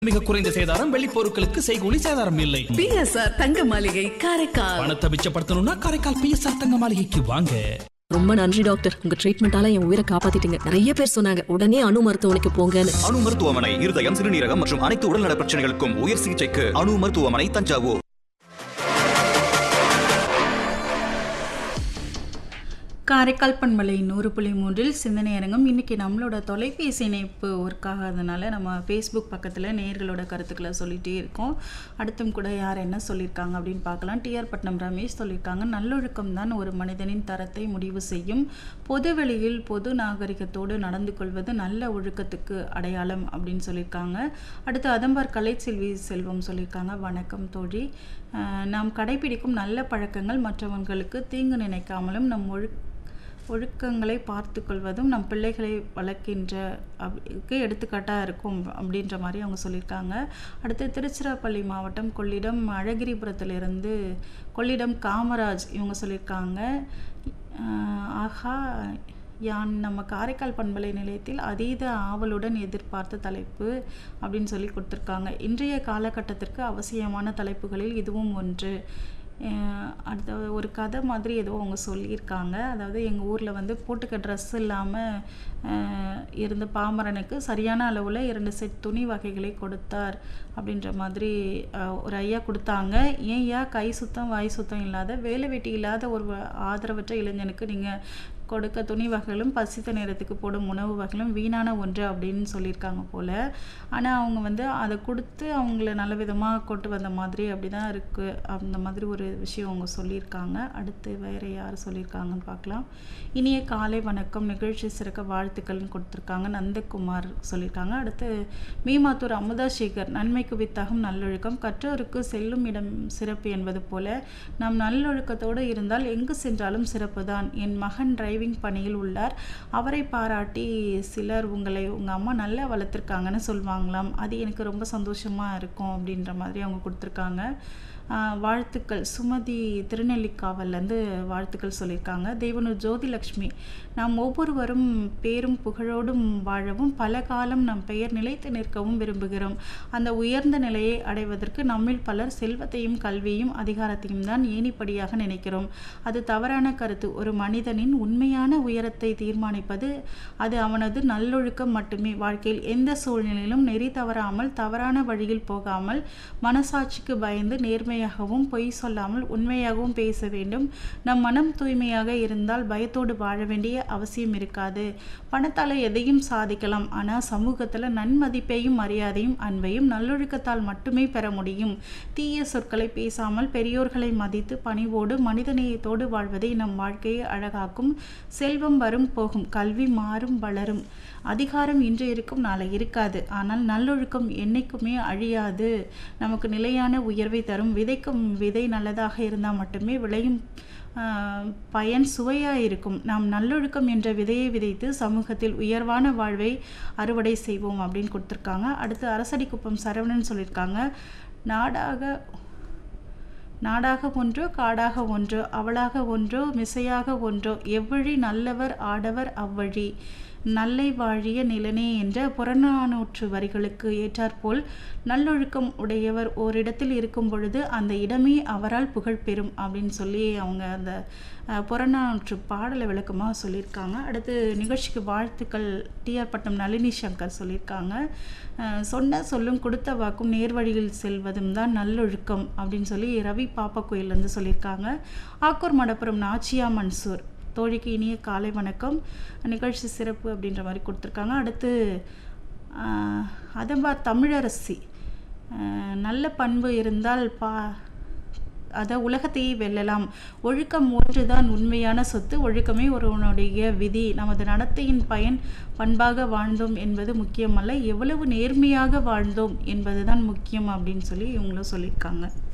மிக குறைந்த சேதாரம் வெள்ளி பொருட்களுக்கு செய்கூலி சேதாரம் இல்லை பிஎஸ்ஆர் தங்க மாளிகை காரைக்கால் பணத்தை மிச்சப்படுத்தணும்னா காரைக்கால் பிஎஸ்ஆர் தங்க மாளிகைக்கு வாங்க ரொம்ப நன்றி டாக்டர் உங்க ட்ரீட்மெண்டால என் உயிரை காப்பாத்திட்டீங்க நிறைய பேர் சொன்னாங்க உடனே அணு மருத்துவமனைக்கு போங்கன்னு அணு மருத்துவமனை இருதயம் சிறுநீரகம் மற்றும் அனைத்து உடல்நல பிரச்சனைகளுக்கும் உயர் சிகிச்சைக்கு அணு மருத்துவமனை தஞ்சாவூர் காரைக்கால் பண்பலை நூறு புள்ளி மூன்றில் சிந்தனை அரங்கம் இன்றைக்கி நம்மளோட தொலைபேசி இணைப்பு ஒர்க் ஆகாதனால நம்ம ஃபேஸ்புக் பக்கத்தில் நேர்களோட கருத்துக்களை சொல்லிகிட்டே இருக்கோம் அடுத்தும் கூட யார் என்ன சொல்லியிருக்காங்க அப்படின்னு பார்க்கலாம் டிஆர் பட்னம் ரமேஷ் சொல்லியிருக்காங்க நல்லொழுக்கம் தான் ஒரு மனிதனின் தரத்தை முடிவு செய்யும் பொதுவெளியில் பொது நாகரிகத்தோடு நடந்து கொள்வது நல்ல ஒழுக்கத்துக்கு அடையாளம் அப்படின்னு சொல்லியிருக்காங்க அடுத்து அதம்பார் கலைச்செல்வி செல்வம் சொல்லியிருக்காங்க வணக்கம் தோழி அஹ் நாம் கடைபிடிக்கும் நல்ல பழக்கங்கள் மற்றவங்களுக்கு தீங்கு நினைக்காமலும் நம் ஒழு ஒழுக்கங்களை பார்த்து கொள்வதும் நம் பிள்ளைகளை வளர்க்கின்ற அப்படிக்கு எடுத்துக்காட்டாக இருக்கும் அப்படின்ற மாதிரி அவங்க சொல்லியிருக்காங்க அடுத்து திருச்சிராப்பள்ளி மாவட்டம் கொள்ளிடம் அழகிரிபுரத்திலிருந்து கொள்ளிடம் காமராஜ் இவங்க சொல்லியிருக்காங்க ஆஹ் ஆஹா யான் நம்ம காரைக்கால் பண்பலை நிலையத்தில் அதீத ஆவலுடன் எதிர்பார்த்த தலைப்பு அப்படின்னு சொல்லி கொடுத்துருக்காங்க இன்றைய காலகட்டத்திற்கு அவசியமான தலைப்புகளில் இதுவும் ஒன்று அஹ் அடுத்த ஒரு கதை மாதிரி ஏதோ அவங்க சொல்லியிருக்காங்க அதாவது எங்கள் ஊரில் வந்து போட்டுக்க ட்ரெஸ் இல்லாமல் இருந்த பாமரனுக்கு சரியான அளவில் இரண்டு செட் துணி வகைகளை கொடுத்தார் அப்படின்ற மாதிரி அஹ், ஒரு ஐயா கொடுத்தாங்க ஏன் ஐயா கை சுத்தம் வாய் சுத்தம் இல்லாத வேலை வெட்டி இல்லாத ஒரு வ- ஆதரவற்ற இளைஞனுக்கு நீங்கள் கொடுக்க துணி வகைகளும் பசித்த நேரத்துக்கு போடும் உணவு வகைகளும் வீணான ஒன்று அப்படின்னு சொல்லியிருக்காங்க போல் ஆனால் அவங்க வந்து அதை கொடுத்து அவங்கள நல்ல விதமாக கொண்டு வந்த மாதிரி அப்படி தான் இருக்குது அந்த மாதிரி ஒரு விஷயம் அவங்க சொல்லியிருக்காங்க அடுத்து வேறு யார் சொல்லியிருக்காங்கன்னு பார்க்கலாம் இனிய காலை வணக்கம் நிகழ்ச்சி சிறக்க வாழ்த்துக்கள்னு கொடுத்துருக்காங்க நந்தகுமார் சொல்லியிருக்காங்க அடுத்து மீமாத்தூர் அமுதா சேகர் நன்மைக்கு வித்தாகும் நல்லொழுக்கம் கற்றோருக்கு செல்லும் இடம் சிறப்பு என்பது போல நாம் நல்லொழுக்கத்தோடு இருந்தால் எங்கு சென்றாலும் சிறப்பு தான் என் மகன் டிரைவிங் பணியில் உள்ளார் அவரை பாராட்டி சிலர் உங்களை உங்கள் அம்மா நல்லா வளர்த்துருக்காங்கன்னு சொல்லுவாங்களாம் அது எனக்கு ரொம்ப சந்தோஷமாக இருக்கும் அப்படின்ற மாதிரி அவங்க கொடுத்துருக்காங்க ஆஹ் வாழ்த்துக்கள் சுமதி திருநெல்லிக்காவல்லேருந்து வாழ்த்துக்கள் சொல்லியிருக்காங்க தேவனூர் ஜோதிலக்ஷ்மி நாம் ஒவ்வொருவரும் பேரும் புகழோடும் வாழவும் பல காலம் நம் பெயர் நிலைத்து நிற்கவும் விரும்புகிறோம் அந்த உயர்ந்த நிலையை அடைவதற்கு நம்மில் பலர் செல்வத்தையும் கல்வியையும் அதிகாரத்தையும் தான் ஏணிப்படியாக நினைக்கிறோம் அது தவறான கருத்து ஒரு மனிதனின் உண்மையான உயரத்தை தீர்மானிப்பது அது அவனது நல்லொழுக்கம் மட்டுமே வாழ்க்கையில் எந்த சூழ்நிலையிலும் நெறி தவறாமல் தவறான வழியில் போகாமல் மனசாட்சிக்கு பயந்து நேர்மையாகவும் பொய் சொல்லாமல் உண்மையாகவும் பேச வேண்டும் நம் மனம் தூய்மையாக இருந்தால் பயத்தோடு வாழ வேண்டிய அவசியம் இருக்காது பணத்தால் எதையும் சாதிக்கலாம் ஆனால் சமூகத்தில் நன்மதிப்பையும் மரியாதையும் அன்பையும் நல்லொழுக்கத்தால் மட்டுமே பெற முடியும் தீய சொற்களை பேசாமல் பெரியோர்களை மதித்து பணிவோடு மனிதநேயத்தோடு வாழ்வதே நம் வாழ்க்கையை அழகாக்கும் செல்வம் வரும் போகும் கல்வி மாறும் வளரும் அதிகாரம் இன்று இருக்கும் நாளை இருக்காது ஆனால் நல்லொழுக்கம் என்னைக்குமே அழியாது நமக்கு நிலையான உயர்வை தரும் விதைக்கும் விதை நல்லதாக இருந்தால் மட்டுமே விளையும் ஆஹ், பயன் சுவையாக இருக்கும் நாம் நல்லொழுக்கம் என்ற விதையை விதைத்து சமூகத்தில் உயர்வான வாழ்வை அறுவடை செய்வோம் அப்படின்னு கொடுத்துருக்காங்க அடுத்து அரசடிக்குப்பம் சரவணன் சொல்லியிருக்காங்க நாடாக நாடாக ஒன்றோ காடாக ஒன்றோ அவளாக ஒன்றோ மிசையாக ஒன்றோ எவ்வழி நல்லவர் ஆடவர் அவ்வழி நல்லை வாழிய நிலனே என்ற புறநானூற்று வரிகளுக்கு ஏற்றாற்போல் நல்லொழுக்கம் உடையவர் ஓரிடத்தில் இருக்கும் பொழுது அந்த இடமே அவரால் புகழ் பெறும் அப்படின்னு சொல்லி அவங்க அந்த அஹ், புறநானூற்று பாடலை விளக்கமாக சொல்லியிருக்காங்க அடுத்து நிகழ்ச்சிக்கு வாழ்த்துக்கள் டிஆர் பட்டம் நளினி சங்கர் சொல்லியிருக்காங்க அஹ், சொன்ன சொல்லும் கொடுத்த வாக்கும் நேர்வழியில் செல்வதும் தான் நல்லொழுக்கம் அப்படின்னு சொல்லி ரவி பாப்பா கோயிலேருந்து சொல்லியிருக்காங்க ஆக்கூர் மடப்புரம் நாச்சியா மன்சூர் தோழிக்கு இனிய காலை வணக்கம் நிகழ்ச்சி சிறப்பு அப்படின்ற மாதிரி கொடுத்துருக்காங்க அடுத்து ஆஹ், அதம்பா தமிழரசி ஆஹ், நல்ல பண்பு இருந்தால் பா அதை உலகத்தையே வெல்லலாம் ஒழுக்கம் ஒன்றுதான் உண்மையான சொத்து ஒழுக்கமே ஒருவனுடைய விதி நமது நடத்தையின் பயன் பண்பாக வாழ்ந்தோம் என்பது முக்கியமல்ல எவ்வளவு நேர்மையாக வாழ்ந்தோம் என்பதுதான் முக்கியம் அப்படின்னு சொல்லி இவங்களும் சொல்லியிருக்காங்க